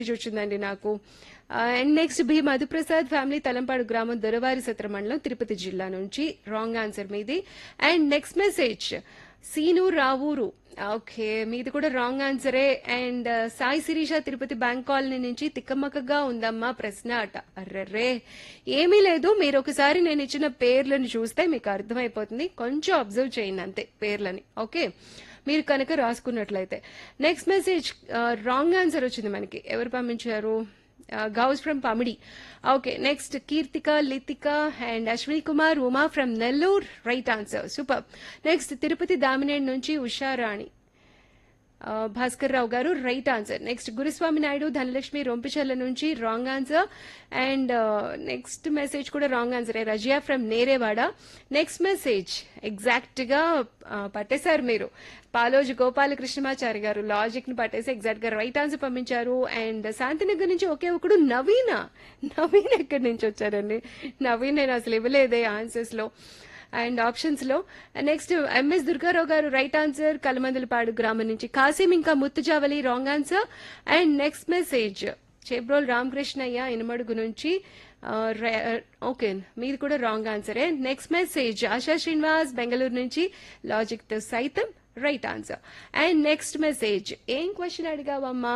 message వచ్చిందండి నాకు and next B Madhuprasad family Thalampadu గ్రామం దొరవారి సత్ర మండలం తిరుపతి జిల్లా నుంచి రాంగ్ ఆన్సర్ మీది and next message Seenu Ravuru okay మీది కూడా రాంగ్ ఆన్సరే and Sai Sirisha Tirupati bank colony నుంచి తిక్కమక్కగా ఉందమ్మా ప్రశ్న అట అర్రర్రే ఏమీ లేదు మీరు ఒకసారి నేను ఇచ్చిన పేర్లను చూస్తే మీకు అర్థమైపోతుంది కొంచెం అబ్జర్వ్ చేయండి అంతే పేర్లని ఓకే మీరు కనుక రాసుకున్నట్లయితే నెక్స్ట్ మెసేజ్ రాంగ్ ఆన్సర్ వచ్చింది మనకి ఎవరు పంపించారు Ghouse from Pamidi okay next Keerthika Lithika and Ashwini Kumar Uma from Nellore right answer super next Tirupati Damined నుంచి Usharani Bhaskar Rao garu right answer next Guruswamy Naidu Dhanalakshmi Rompicherla నుంచి wrong answer and next message కూడా wrong answer Razia from Nerevada next message exact గా ఆ, పట్టేశారు మీరు పాలోజు గోపాలకృష్ణమాచారి గారు లాజిక్ ని పట్టేసి ఎగ్జాక్ట్ గా రైట్ ఆన్సర్ పంపించారు అండ్ శాంతినగర్ నుంచి ఒకే ఒకడు నవీన నవీన్ ఎక్కడి నుంచి వచ్చారండి నవీన్ నేను అసలు ఇవ్వలేదే ఆన్సర్స్ లో అండ్ ఆప్షన్స్ లో next MS Durgarao garu right answer Kalamandalapadu గ్రామం నుంచి కాసిం ఇంకా Muttujavali wrong answer and next message Chebrol Ramakrishnaiah Inumadugu నుంచి ఆ, ర- ఓకే మీది కూడా రాంగ్ ఆన్సరే నెక్స్ట్ మెసేజ్ ఆశా శ్రీనివాస్ బెంగళూరు నుంచి లాజిక్ తో సైతం right answer and next message ఏం క్వశ్చన్ అడిగావమ్మా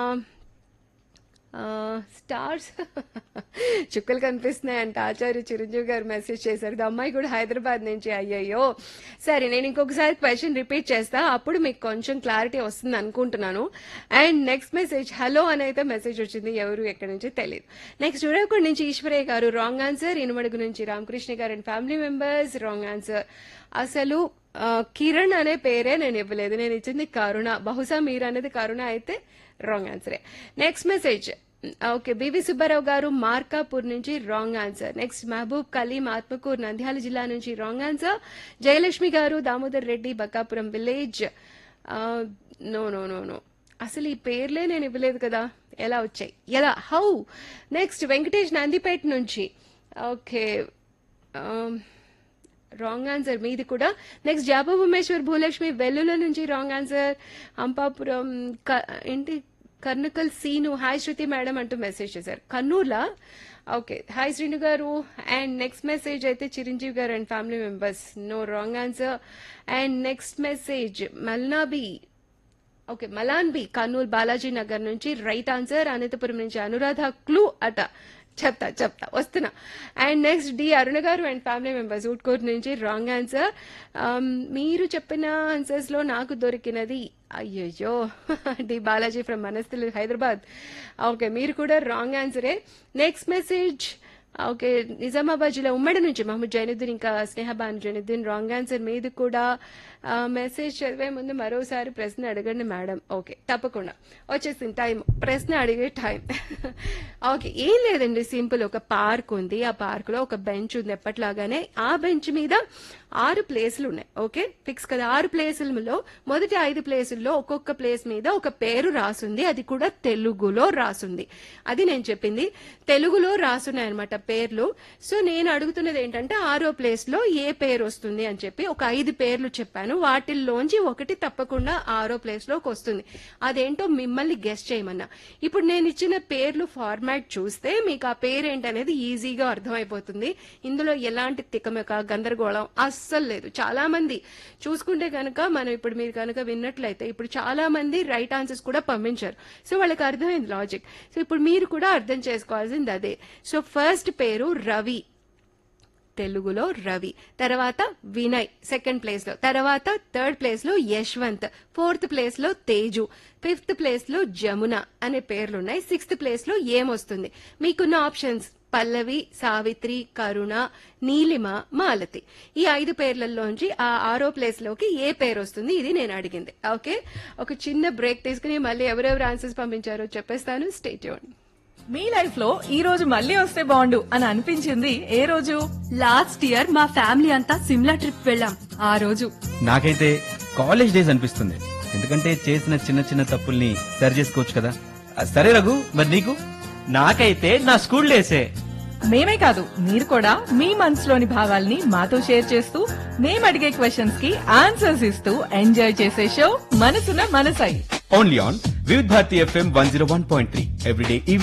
స్టార్స్ చుక్కలు కనిపిస్తున్నాయంట ఆచార్య చిరంజీవి గారు మెసేజ్ చేశారు ఇది అమ్మాయి కూడా హైదరాబాద్ నుంచి అయ్యయ్యో సరే నేను ఇంకొకసారి క్వశ్చన్ రిపీట్ చేస్తా అప్పుడు మీకు కొంచెం క్లారిటీ వస్తుంది అనుకుంటున్నాను అండ్ నెక్స్ట్ మెసేజ్ హలో అని అయితే మెసేజ్ వచ్చింది ఎవరు ఎక్కడి నుంచి తెలియదు నెక్స్ట్ ఉరవకొండ నుంచి ఈశ్వరయ్య గారు రాంగ్ ఆన్సర్ ఇనుమడుగు నుంచి Ramakrishna garu and family members wrong answer అసలు ఆ, కిరణ్ అనే పేరే నేను ఇవ్వలేదు నేను ఇచ్చింది కరుణ బహుశా మీరు అనేది కరుణ అయితే రాంగ్ ఆన్సరే next message okay BV Subbarao garu Markapur నుంచి wrong answer next Mahaboob Kaleem Atmakur Nandyal జిల్లా నుంచి wrong answer Jayalakshmi garu Damodar Reddy Bakapuram village no no no no అసలు ఈ పేర్లే నేను ఇవ్వలేదు కదా ఎలా వచ్చాయి ఎలా హౌ నెక్స్ట్ వెంకటేష్ నందిపేట నుంచి ఓకే రాంగ్ ఆన్సర్ మీది కూడా నెక్స్ట్ జాబా ఉమేశ్వర్ భూలక్ష్మి వెల్లుల నుంచి రాంగ్ ఆన్సర్ అంపాపురం క- ఏంటి కర్నకల్ సీను హాయ్ శృతి మేడం అంటూ మెసేజ్ చేశారు కర్నూలా ఓకే హాయ్ శ్రీను గారు అండ్ నెక్స్ట్ మెసేజ్ అయితే Chiranjeevi garu and family members no wrong answer and next message Malnabi okay Malan B Kurnool Balaji Nagar నుంచి రైట్ ఆన్సర్ అనంతపురం నుంచి అనురాధ క్లూ అట చెప్తా చెప్తా వస్తున్నా అండ్ నెక్స్ట్ డి అరుణ గారు అండ్ ఫ్యామిలీ మెంబర్స్ ఊట్కోట్ నుంచి రాంగ్ ఆన్సర్ మీరు చెప్పిన ఆన్సర్స్ లో నాకు దొరికినది అయ్యయ్యో D Balaji from Manasthil Hyderabad okay మీరు కూడా రాంగ్ ఆన్సరే నెక్స్ట్ మెసేజ్ ఓకే నిజామాబాద్ జిల్లా ఉమ్మడి నుంచి మహమ్మద్ జైనుద్దీన్ ఇంకా స్నేహబాన్ జైనుద్దీన్ రాంగ్ ఆన్సర్ మీది కూడా ఆ, మెసేజ్ చదివే ముందు మరోసారి ప్రశ్న అడగండి మేడం ఓకే తప్పకుండా వచ్చేసింది టైం ప్రశ్న అడిగే టైం ఓకే ఏం లేదండి సింపుల్ ఒక పార్క్ ఉంది ఆ పార్క్ లో ఒక బెంచ్ ఉంది ఎప్పట్లాగానే ఆ బెంచ్ మీద ఆరు ప్లేసులు ఉన్నాయి ఓకే ఫిక్స్ కదా ఆరు ప్లేసులలో మొదటి ఐదు ప్లేసుల్లో ఒక్కొక్క ప్లేస్ మీద ఒక పేరు రాసుంది అది కూడా తెలుగులో రాసుంది అది నేను చెప్పింది తెలుగులో రాసున్నాయి అనమాట పేర్లు సో నేను అడుగుతున్నది ఏంటంటే ఆరో ప్లేస్ లో ఏ పేరు వస్తుంది అని చెప్పి ఒక ఐదు పేర్లు చెప్పాను వాటిల్లోంచి ఒకటి తప్పకుండా ఆరో ప్లేస్ లోకి వస్తుంది అదేంటో మిమ్మల్ని గెస్ట్ చేయమన్నా ఇప్పుడు నేను ఇచ్చిన పేర్లు ఫార్మాట్ చూస్తే మీకు ఆ పేరు ఏంటనేది ఈజీగా అర్థమైపోతుంది ఇందులో ఎలాంటి తికమక గందరగోళం అస్సలు లేదు చాలా మంది చూసుకుంటే కనుక మనం ఇప్పుడు మీరు కనుక విన్నట్లయితే ఇప్పుడు చాలా మంది రైట్ ఆన్సర్స్ కూడా పంపించారు సో వాళ్ళకి అర్థమైంది లాజిక్ సో ఇప్పుడు మీరు కూడా అర్థం చేసుకోవాల్సింది అదే సో ఫస్ట్ పేరు రవి తెలుగులో రవి తర్వాత వినయ్ సెకండ్ ప్లేస్ లో తర్వాత థర్డ్ ప్లేస్ లో యశ్వంత్ ఫోర్త్ ప్లేస్ లో తేజు ఫిఫ్త్ ప్లేస్ లో జమున అనే పేర్లున్నాయి సిక్స్త్ ప్లేస్ లో ఏమొస్తుంది మీకున్న ఆప్షన్స్ పల్లవి సావిత్రి కరుణ నీలిమ మాలతి ఈ ఐదు పేర్లలోంచి ఆ ఆరో ప్లేస్ లోకి ఏ పేరు వస్తుంది ఇది నేను అడిగింది ఓకే ఒక చిన్న బ్రేక్ తీసుకుని మళ్ళీ ఎవరెవరు ఆన్సర్స్ పంపించారో చెప్పేస్తాను స్టేట్ మీ లైఫ్ లో ఈ రోజు మళ్ళీ వస్తే బాగుండు అని అనిపించింది ఏ రోజు లాస్ట్ ఇయర్ మా ఫ్యామిలీ అంతా సిమ్లా ట్రిప్ వెళ్ళాం ఆ రోజు నాకైతే కాలేజ్ డేస్ అనిపిస్తుంది ఎందుకంటే చేసిన చిన్న చిన్న తప్పుల్ని సరి చేసుకోవచ్చు కదా ఆ, సరే రఘు మరి నీకు నాకైతే నా స్కూల్ డేసే మేమే కాదు మీరు కూడా మీ మనసులోని భావాల్ని మాతో షేర్ చేస్తూ మేము అడిగే క్వశ్చన్స్ కి ఆన్సర్స్ ఇస్తూ ఎంజాయ్ చేసే show Manasuna Manasai only on Vividh Bharati FM one zero one point three everyday